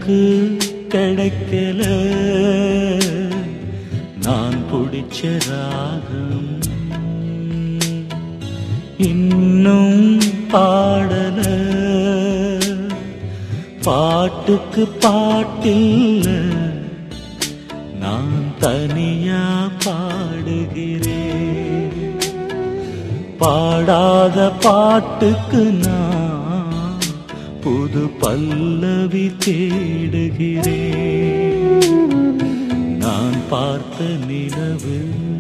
எனக்கு கிடைக்கல நான் பிடிச்ச ராகம் இன்னும் பாடல பாட்டுக்கு பாட்டில்ல நான் தனியா பாடுகிறேன் பாடாத பாட்டுக்கு நான் புது பல்லவி தேடுகிறேன் நான் பார்த்த நிலவு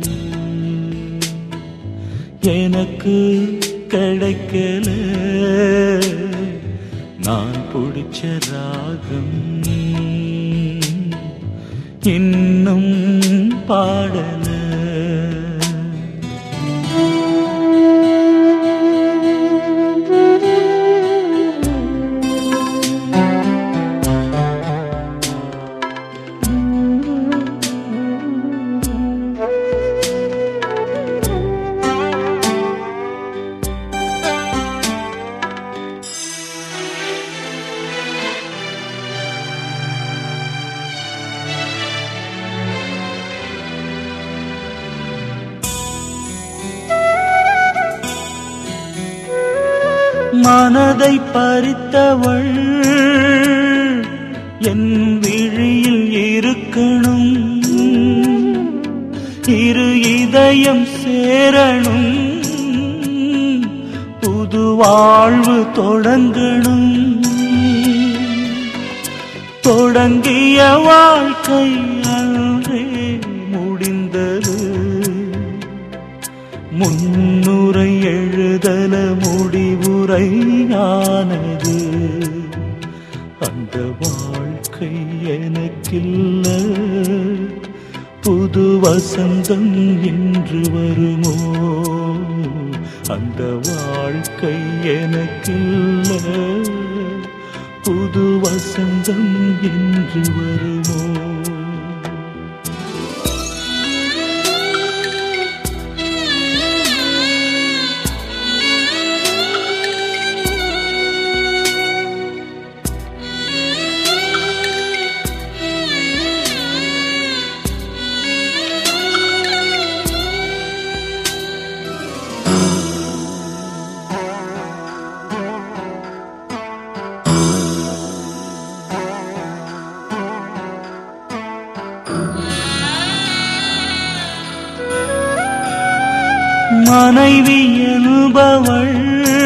எனக்கு கிடைக்கல நான் பிடிச்ச ராகம் இன்னும் பாடல மனதை பறித்தவள் என் விழியில் இருக்கணும் இரு இதயம் சேரணும் புது வாழ்வு தொடங்கணும் தொடங்கிய வாழ்க்கை அன்றே முடிந்தது முன்னுரை எழுதல முடிவுரையானது அந்த வாழ்க்கை எனக்கில்ல புது வசந்தம் என்று வருமோ அந்த வாழ்க்கை எனக்கில்ல புது வசந்தம் என்று வருமோ மனைவி என்பவள்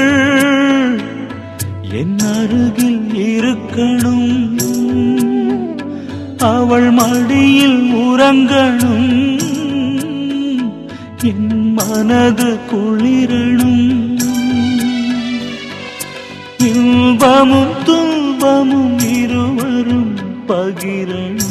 என் அருகில் இருக்கணும் அவள் மடியில் உறங்கணும் என் மனது குளிரணும் இன்பமும் துன்பமும் இருவரும் பகிரணும்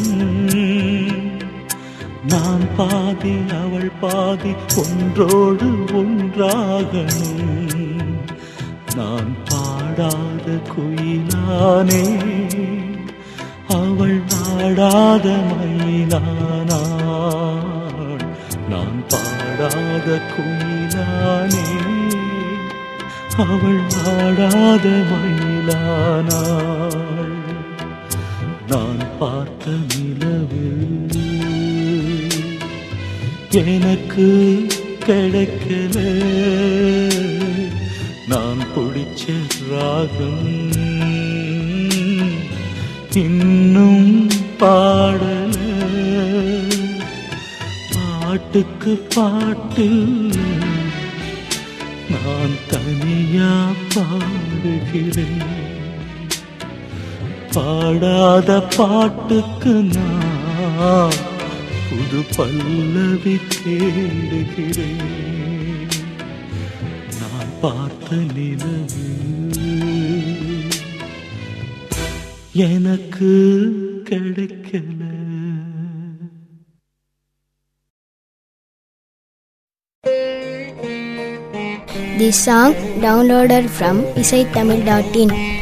நான் பாதி அவள் பாதி ஒன்றோடு ஒன்றாகணும் நான் பாடாத குயிலானே அவள் பாடாத மயிலானாள் நான் பாடாத குயிலானே அவள் பாடாத மயிலானாள் நான் பார்த்த நிலவு எனக்கு கிடைக்கல நான் பிடிச்ச ராகம் இன்னும் பாடல பாட்டுக்கு பாட்டில் நான் தனியா பாடுகிறேன் பாடாத பாட்டுக்கு நான் புது பல்லவி தேடுகிறேன் நான் பார்த்த நிலவு எனக்கு கிடைக்கல This song downloaded from isaitamil.in.